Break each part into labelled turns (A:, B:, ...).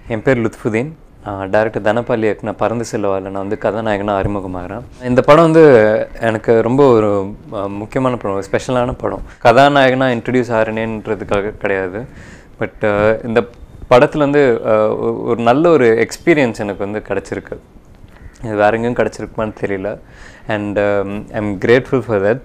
A: என் பேர் லுத்ஃபுதீன் டேரக்டர் தனபாலி இயக்குன பறந்து செல்வாவில் நான் வந்து கதாநாயகனாக அறிமுகமாகிறேன் இந்த படம் வந்து எனக்கு ரொம்ப ஒரு அஹ், முக்கியமான படம் ஸ்பெஷலான படம் கதாநாயகனாக இன்ட்ரடியூஸ் ஆகிறேனேன்றதுக்காக கிடையாது பட் இந்த படத்தில் வந்து அஹ், ஒ- ஒரு நல்ல ஒரு எக்ஸ்பீரியன்ஸ் எனக்கு வந்து கிடச்சிருக்கு இது வேற எங்கேயும் கிடச்சிருக்குமான்னு தெரியல and I'm grateful for that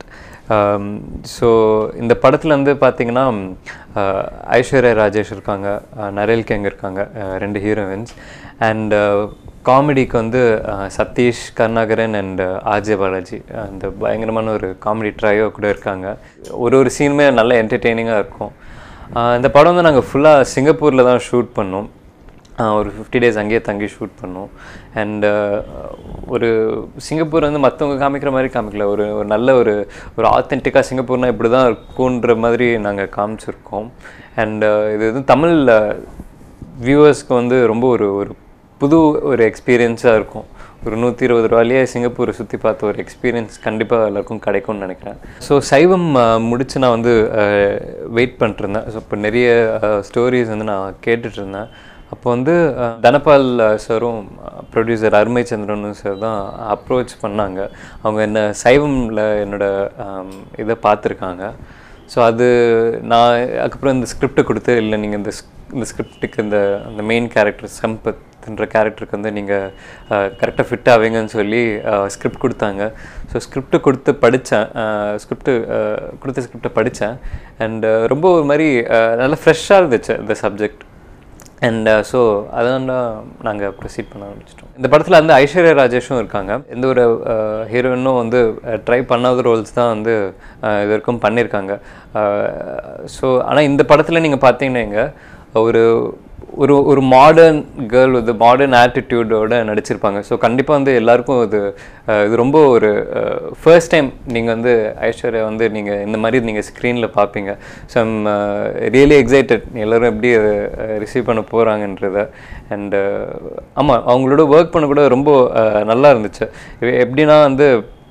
A: so இந்த படத்தில் வந்து பார்த்தீங்கன்னா அஹ், ஐஸ்வர்யா ராஜேஷ் இருக்காங்க அஹ், நரேல் கேங் இருக்காங்க அஹ், ரெண்டு ஹீரோயின்ஸ் அண்ட் காமெடிக்கு வந்து ah, Satish Karunakaran and RJ Balaji அந்த பயங்கரமான ஒரு காமெடி ட்ரையோ கூட இருக்காங்க ஒரு ஒரு சீனுமே நல்ல என்டர்டெய்னிங்காக இருக்கும் அஹ், இந்த படம் வந்து நாங்கள் ஃபுல்லாக சிங்கப்பூரில் தான் ஷூட் பண்ணோம் ஆஹ் ஒரு ஃபிஃப்டி டேஸ் அங்கேயே தங்கி ஷூட் பண்ணோம் அண்ட் ஒரு சிங்கப்பூர் வந்து மற்றவங்க காமிக்கிற மாதிரி காமிக்கல ஒரு ஒரு நல்ல ஒரு ஒரு ஆத்தென்டிக்காக சிங்கப்பூர்னா இப்படி தான் இருக்குன்ற மாதிரி நாங்கள் காமிச்சிருக்கோம் அண்ட் இது வந்து தமிழ் வியூவர்ஸ்க்கு வந்து ரொம்ப ஒரு ஒரு புது ஒரு எக்ஸ்பீரியன்ஸாக இருக்கும் ஒரு நூற்றி இருபது ரூபாயிலேயே சிங்கப்பூரை சுற்றி பார்த்த ஒரு எக்ஸ்பீரியன்ஸ் கண்டிப்பாக எல்லாருக்கும் கிடைக்கும்னு நினைக்கிறேன் ஸோ சைவம் அஹ், முடிச்சு நான் வந்து வெயிட் பண்ணிட்டு இருந்தேன் ஸோ இப்போ நிறைய ஸ்டோரிஸ் வந்து நான் கேட்டுட்டு இருந்தேன் அப்போ வந்து அஹ், தனபால் சாரும் ப்ரொடியூசர் அருமை சந்திரனும் சார் தான் அப்ரோச் பண்ணாங்க அவங்க என்ன சைவமில் என்னோட அம், இதை பார்த்துருக்காங்க ஸோ அது நான் அதுக்கப்புறம் இந்த ஸ்கிரிப்டை கொடுத்து இல்லை நீங்கள் இந்த ஸ்- இந்த ஸ்கிரிப்டுக்கு இந்த அந்த மெயின் கேரக்டர் சம்பத்ன்ற கேரக்டருக்கு வந்து நீங்கள் கரெக்டாக ஃபிட் ஆவீங்கன்னு சொல்லி ஸ்கிரிப்ட் கொடுத்தாங்க ஸோ ஸ்கிரிப்ட் கொடுத்து படித்தேன் ஸ்கிரிப்டு கொடுத்த ஸ்கிரிப்டை படித்தேன் அண்ட் ரொம்ப ஒரு மாதிரி அஹ், நல்லா ஃப்ரெஷ்ஷாக இருந்துச்சு இந்த சப்ஜெக்ட் அண்ட் ஸோ அதான் நாங்கள் ப்ரொசீட் பண்ண ஆரம்பிச்சிட்டோம் இந்த படத்தில் வந்து ஐஸ்வர்யா ராஜேஷும் இருக்காங்க எந்த ஒரு ஹீரோயினும் வந்து ட்ரை பண்ணாத ரோல்ஸ் தான் வந்து அஹ், இது வரைக்கும் பண்ணியிருக்காங்க ஸோ ஆனால் இந்த படத்தில் நீங்கள் பார்த்தீங்கன்னா ஒரு ஒரு ஒரு மாடர்ன் கேர்ள் வந்து மாடர்ன் ஆட்டிடியூடோட நடிச்சிருப்பாங்க ஸோ கண்டிப்பாக வந்து எல்லாருக்கும் இது அஹ், இது ரொம்ப ஒரு ஃபர்ஸ்ட் டைம் நீங்கள் வந்து ஐஸ்வர்யா வந்து நீங்கள் இந்த மாதிரி நீங்கள் ஸ்க்ரீனில் பார்ப்பீங்க ஸோ ஐம் ரியலி எக்ஸைட்டட் எல்லோரும் எப்படி அதை ரிசீவ் பண்ண போகிறாங்கன்றத அண்டு ஆமாம் அவங்களோட ஒர்க் பண்ண கூட ரொம்ப அஹ், நல்லா இருந்துச்சு எ- எப்படின்னா வந்து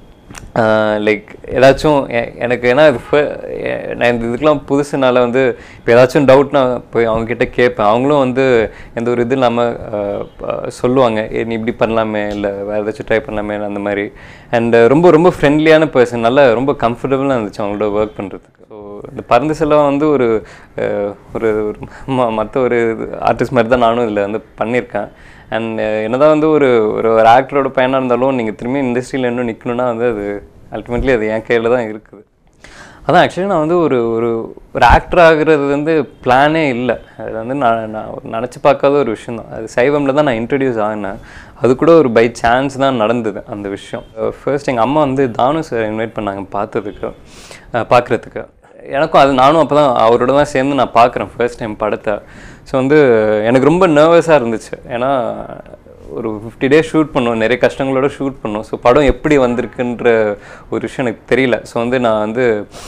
A: லைக் ஏதாச்சும் எ- எனக்கு ஏன்னா இது fir- எ- நான் இந்த இதுக்கெலாம் புதுசுனால வந்து இப்போ ஏதாச்சும் டவுட் நான் போய் அவங்கக்கிட்ட கேட்பேன் அவங்களும் வந்து எந்த ஒரு இது இல்லாமல் சொல்லுவாங்க ஏ நீ இப்படி பண்ணலாமே இல்லை வேறு ஏதாச்சும் ட்ரை பண்ணலாமே அந்த மாதிரி அண்ட் ரொம்ப ரொம்ப ஃப்ரெண்ட்லியான பர்சன் நல்லா ரொம்ப கம்ஃபர்டபுளாக இருந்துச்சு அவங்களோட ஒர்க் பண்ணுறதுக்கு ஸோ இந்த பறந்து செல்வம் வந்து ஒரு அஹ், ஒரு மற்ற ஒரு ஆர்டிஸ்ட் மாதிரி தான் நானும் இதில் வந்து பண்ணியிருக்கேன் அண்ட் என்னதான் வந்து ஒரு ஒரு ஒரு ஆக்டரோட பையனாக இருந்தாலும் நீங்கள் திரும்பி இண்டஸ்ட்ரியில் இன்னும் நிற்கணும்னா வந்து அது அல்டிமேட்லி அது என் கையில் தான் இருக்குது அதான் ஆக்சுவலி நான் வந்து ஒரு ஒரு ஒரு ஆக்டர் ஆகுறது வந்து பிளானே இல்லை அது வந்து நான் நான் நினச்சி பார்க்காத ஒரு விஷயம் தான் அது சைவமில் தான் நான் இன்ட்ரடியூஸ் ஆகினேன் அது கூட ஒரு பை சான்ஸ் தான் நடந்தது அந்த விஷயம் ஃபர்ஸ்ட் எங்கள் அம்மா வந்து தானு சார் இன்வைட் பண்ணாங்க பார்த்ததுக்கு பார்க்குறதுக்கு எனக்கும் அது நானும் அப்போ தான் அவரோட தான் சேர்ந்து நான் பார்க்குறேன் ஃபர்ஸ்ட் டைம் படத்தை ஸோ வந்து எனக்கு ரொம்ப நர்வஸாக இருந்துச்சு ஏன்னா ஒரு ஃபிஃப்டி டேஸ் ஷூட் பண்ணோம் நிறைய கஷ்டங்களோட ஷூட் பண்ணோம் ஸோ படம் எப்படி வந்திருக்குன்ற ஒரு விஷயம் எனக்கு தெரியல ஸோ வந்து நான் வந்து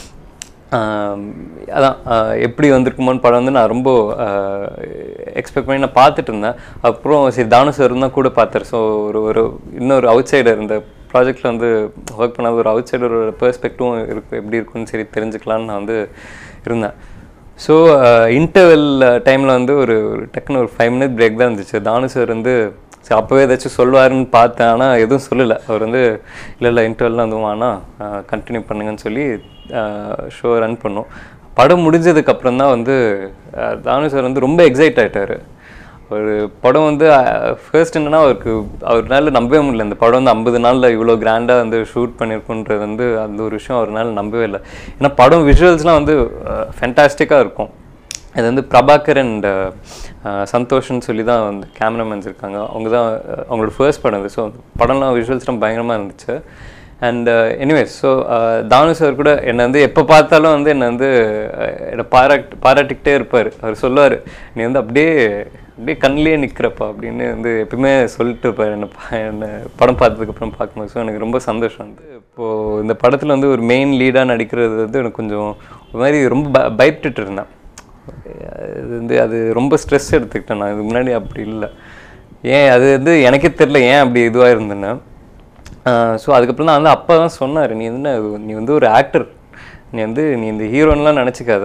A: ஆம், அதான் ஆஹ், எப்படி வந்திருக்குமோன்னு படம் வந்து நான் ரொம்ப எக்ஸ்பெக்ட் பண்ணி நான் பார்த்துட்டு இருந்தேன் அப்புறம் சரி தானு சார் தான் கூட பார்த்தாரு ஸோ ஒரு ஒரு இன்னொரு அவுட் சைடர் இந்த ப்ராஜெக்டில் வந்து ஒர்க் பண்ணாத ஒரு அவுட் சைடரோட பெர்ஸ்பெக்டிவும் இருக்கு எப்படி இருக்குன்னு சரி தெரிஞ்சுக்கலான்னு நான் வந்து இருந்தேன் ஸோ இன்டர்வெல் டைமில் வந்து ஒரு ஒரு டக்குன்னு ஒரு ஃபைவ் மினிட் பிரேக் தான் இருந்துச்சு தானு சார் வந்து சரி அப்போவே ஏதாச்சும் சொல்லுவாருன்னு பார்த்தேன் ஆனால் எதுவும் சொல்லலை அவர் வந்து இல்லை இல்லை இன்டர்வெல்லாம் எதுவும் ஆனால் கண்டினியூ பண்ணுங்கன்னு சொல்லி ஷோ ரன் பண்ணோம் படம் முடிஞ்சதுக்கு அப்புறம் தான் வந்து அஹ், தானு சார் வந்து ரொம்ப எக்ஸைட் ஆயிட்டாரு ஒரு படம் வந்து ஃபர்ஸ்ட் என்னன்னா அவருக்கு அவர்னால நம்பவே முடியல இந்த படம் வந்து ஐம்பது நாளில் இவ்வளோ கிராண்டாக வந்து ஷூட் பண்ணியிருக்குன்றது வந்து அந்த ஒரு விஷயம் அவர்னால நம்பவே இல்லை ஏன்னா படம் விஷுவல்ஸ்லாம் வந்து ஃபென்டாஸ்டிக்காக இருக்கும் இது வந்து பிரபாகர் அண்ட் சந்தோஷ்னு சொல்லி தான் வந்து கேமராமேன்ஸ் இருக்காங்க அவங்க தான் அஹ், அவங்களோட ஃபர்ஸ்ட் படம் இது ஸோ படம்லாம் விஷுவல்ஸ்லாம் பயங்கரமாக இருந்துச்சு and anyways so Thanu sir கூட என்னை வந்து எப்போ பார்த்தாலும் வந்து என்னை வந்து அஹ், என்னை பாராட் பாராட்டிக்கிட்டே இருப்பார் அவர் சொல்லுவார் நீ வந்து அப்படியே அப்படியே கண்ணிலே நிற்கிறப்பா அப்படின்னு வந்து எப்பயுமே சொல்லிட்டு இருப்பார் என்ன பா என்ன படம் பார்த்ததுக்கப்புறம் பார்க்கும்போது ஸோ எனக்கு ரொம்ப சந்தோஷம் வந்து இப்போது இந்த படத்தில் வந்து ஒரு மெயின் லீடாக நடிக்கிறது வந்து எனக்கு கொஞ்சம் ஒரு மாதிரி ரொம்ப ப பயப்பட்டுட்டு இருந்தேன் அது வந்து அது ரொம்ப ஸ்ட்ரெஸ் எடுத்துக்கிட்டேன் நான் இதுக்கு முன்னாடி அப்படி இல்லை ஏன் அது வந்து எனக்கே தெரில ஏன் அப்படி இதுவாக இருந்தேன்னு ஸோ அதுக்கப்புறம் தான் வந்து அப்பா தான் சொன்னார் நீ என்ன நீ வந்து ஒரு ஆக்டர் நீ வந்து நீ இந்த ஹீரோன்லாம் நினச்சிக்காத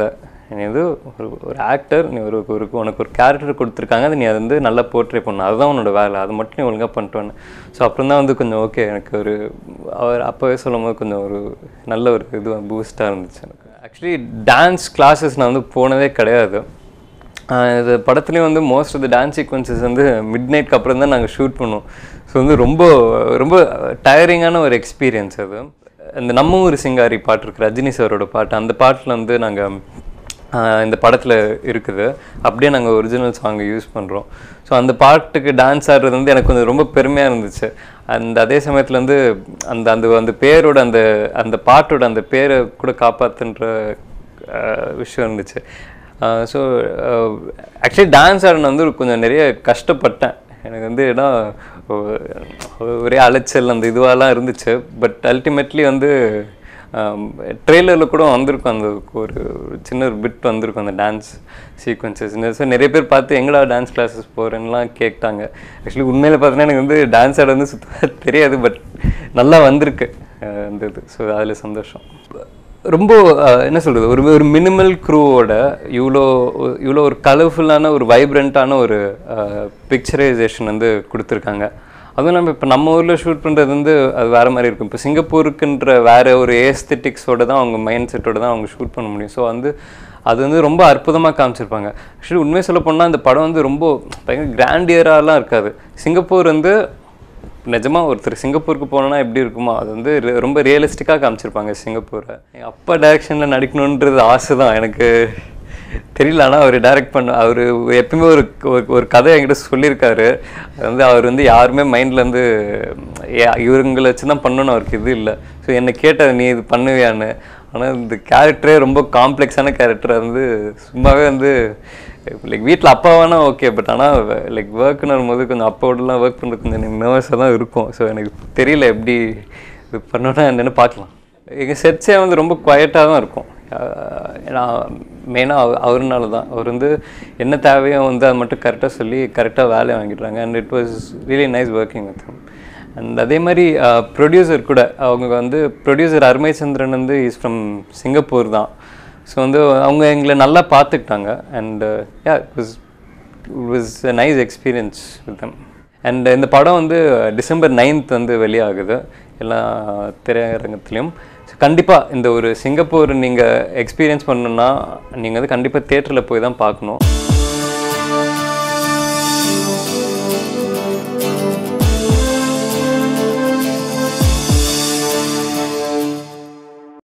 A: நீ வந்து ஒரு ஒரு ஆக்டர் நீ ஒரு ஒரு உனக்கு ஒரு கேரக்டர் கொடுத்துருக்காங்க அது நீ அதை வந்து நல்லா போர்ட்ரே பண்ணணும் அதுதான் உன்னோட வேலை அது மட்டும் நீ ஒழுங்காக பண்ணிட்டு ஸோ அப்புறம் தான் வந்து கொஞ்சம் ஓகே எனக்கு ஒரு அவர் அப்போவே சொல்லும் போது கொஞ்சம் ஒரு நல்ல ஒரு இது பூஸ்டாக இருந்துச்சு எனக்கு ஆக்சுவலி டான்ஸ் கிளாஸஸ் நான் வந்து போனதே கிடையாது ஆஹ் இது படத்துலேயும் வந்து most of the dance sequences வந்து மிட் நைட்க்கு அப்புறம் தான் நாங்கள் ஷூட் பண்ணுவோம் ஸோ வந்து ரொம்ப ரொம்ப டயரிங்கான ஒரு எக்ஸ்பீரியன்ஸ் அது அந்த நம்ம ஊர் சிங்காரி பாட்டு இருக்கு ரஜினி சாரோட பாட்டு அந்த பாட்டில் வந்து நாங்கள் இந்த படத்தில் இருக்குது அப்படியே நாங்கள் ஒரிஜினல் சாங்கை யூஸ் பண்ணுறோம் ஸோ அந்த பாட்டுக்கு டான்ஸ் ஆடுறது வந்து எனக்கு கொஞ்சம் ரொம்ப பெருமையாக இருந்துச்சு அந்த அதே சமயத்தில் வந்து அந்த அந்த அந்த பேரோட அந்த அந்த பாட்டோட அந்த பேரை கூட காப்பாற்றுன்ற விஷயம் இருந்துச்சு ஸோ ஆக்சுவலி டான்ஸ் ஆடின வந்து கொஞ்சம் நிறைய கஷ்டப்பட்டேன் எனக்கு வந்து ஏன்னா ஒ- ஒரே அலைச்சல் அந்த இதுவாலாம் இருந்துச்சு பட் அல்டிமேட்லி வந்து ட்ரெய்லரில் கூட வந்திருக்கும் அந்த ஒரு ஒரு சின்ன ஒரு பிட் வந்திருக்கும் அந்த டான்ஸ் சீக்வன்சஸ் ஸோ நிறைய பேர் பார்த்து எங்கடா டான்ஸ் கிளாஸஸ் போகிறேன்லாம் கேட்டாங்க ஆக்சுவலி உண்மையில் பார்த்தீங்கன்னா எனக்கு வந்து டான்ஸ் ஆட வந்து சுத்தமாக தெரியாது பட் நல்லா வந்திருக்கு அஹ் அந்த இது ஸோ அதில் சந்தோஷம் ரொம்ப அஹ், என்ன சொல்கிறது ஒரு ஒரு மினிமல் க்ரூவோட இவ்வளோ இவ்வளோ ஒரு கலர்ஃபுல்லான ஒரு வைப்ரண்ட்டான ஒரு பிக்சரைசேஷன் வந்து கொடுத்துருக்காங்க அதுவும் நம்ம இப்போ நம்ம ஊரில் ஷூட் பண்ணுறது வந்து அது வேறு மாதிரி இருக்கும் இப்போ சிங்கப்பூருக்குன்ற வேறு ஒரு ஏஸ்தெட்டிக்ஸோட தான் அவங்க மைண்ட் செட்டோட தான் அவங்க ஷூட் பண்ண முடியும் ஸோ வந்து அது வந்து ரொம்ப அற்புதமாக காமிச்சிருப்பாங்க ஆக்சுவலி உண்மையை சொல்ல போனால் அந்த படம் வந்து ரொம்ப பயங்கர கிராண்டியராலாம் இருக்காது சிங்கப்பூர் வந்து நிஜமா ஒருத்தர் சிங்கப்பூருக்கு போனோன்னா எப்படி இருக்குமோ அது வந்து re- ரொம்ப ரியலிஸ்டிக்காக காமிச்சிருப்பாங்க சிங்கப்பூரை எங்கள் அப்பா டைரக்ஷனில் நடிக்கணுன்றது ஆசை தான் எனக்கு தெரியல ஆனால் அவர் டைரக்ட் பண்ண அவர் எப்பயுமே ஒரு ஒரு- ஒரு கதை என்கிட்ட சொல்லியிருக்காரு அது வந்து அவர் வந்து யாருமே மைண்டில் வந்து ஏ- இவருங்களை வச்சு தான் பண்ணணும் அவருக்கு இது இல்லை ஸோ என்னை கேட்டார் நீ இது பண்ணுவியான்னு ஆனால் இந்த கேரக்டரே ரொம்ப காம்ப்ளெக்ஸான கேரக்டர் வந்து சும்மாவே வந்து லைக் வீட்டில் அப்பா வேணா ஓகே பட் ஆனால் லைக் ஒர்க்குன்னு வரும்போது கொஞ்சம் அப்பாவோடலாம் ஒர்க் பண்ணுறது கொஞ்சம் நர்வஸாக தான் இருக்கும் ஸோ எனக்கு தெரியல எப்படி இது பண்ணோன்னா என்னென்னு பார்க்கலாம் எங்கள் செட்ஸே வந்து ரொம்ப குவைட்டாக தான் இருக்கும் அஹ் ஏன்னா மெயினாக அவ அவருனால தான் அவர் வந்து என்ன தேவையோ வந்து அதை மட்டும் கரெக்டாக சொல்லி கரெக்டாக வேலையை வாங்கிடுறாங்க and it was really nice working with him and அதே மாதிரி ப்ரொடியூசர் கூட அவங்க வந்து ப்ரொடியூசர் அருமைச்சந்திரன் வந்து இஸ் ஃப்ரம் சிங்கப்பூர் தான் ஸோ வந்து அவங்க எங்களை நல்லா பார்த்துக்கிட்டாங்க and yeah it was it was a nice experience with them and இந்த படம் வந்து டிசம்பர் நைன்த் வந்து வெளியாகுது எல்லா திரையரங்கத்துலேயும் கண்டிப்பாக இந்த ஒரு சிங்கப்பூர் நீங்கள் எக்ஸ்பீரியன்ஸ் பண்ணணுன்னா நீங்கள் வந்து கண்டிப்பாக தேட்டரில் போய் தான் பார்க்கணும்